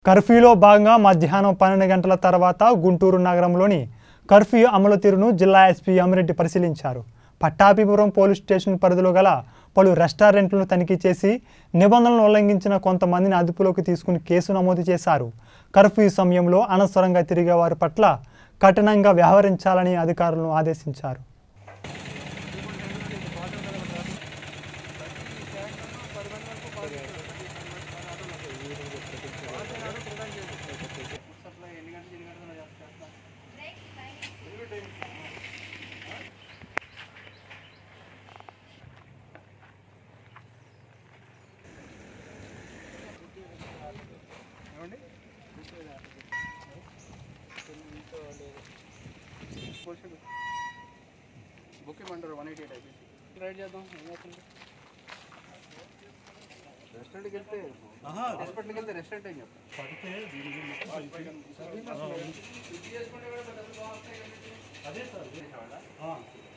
కర్ఫ్యూలో భాగంగా మధ్యాహ్నం పన్నెండు గంటల తర్వాత గుంటూరు నగరంలోని కర్ఫ్యూ అమలు తీరును జిల్లా ఎస్పీ అమిరెడ్డి పరిశీలించారు పట్టాభిపురం పోలీస్ స్టేషన్ పరిధిలో గల పలు రెస్టారెంట్లను తనిఖీ చేసి నిబంధనలను ఉల్లంఘించిన కొంతమందిని అదుపులోకి తీసుకుని కేసు నమోదు చేశారు కర్ఫ్యూ సమయంలో అనవసరంగా తిరిగే వారి పట్ల కఠినంగా వ్యవహరించాలని అధికారులను ఆదేశించారు బుక్ ఇవ్వమంటారు వన్ ఎయిటీ ఎయిట్ అయిపోయింది రైడ్ చేద్దాం ఏం చేస్తుంది రెస్టారెంట్కి వెళ్తే హాస్పిటల్కి వెళ్తే రెస్టారెంట్ ఏం చెప్తాను అదే సార్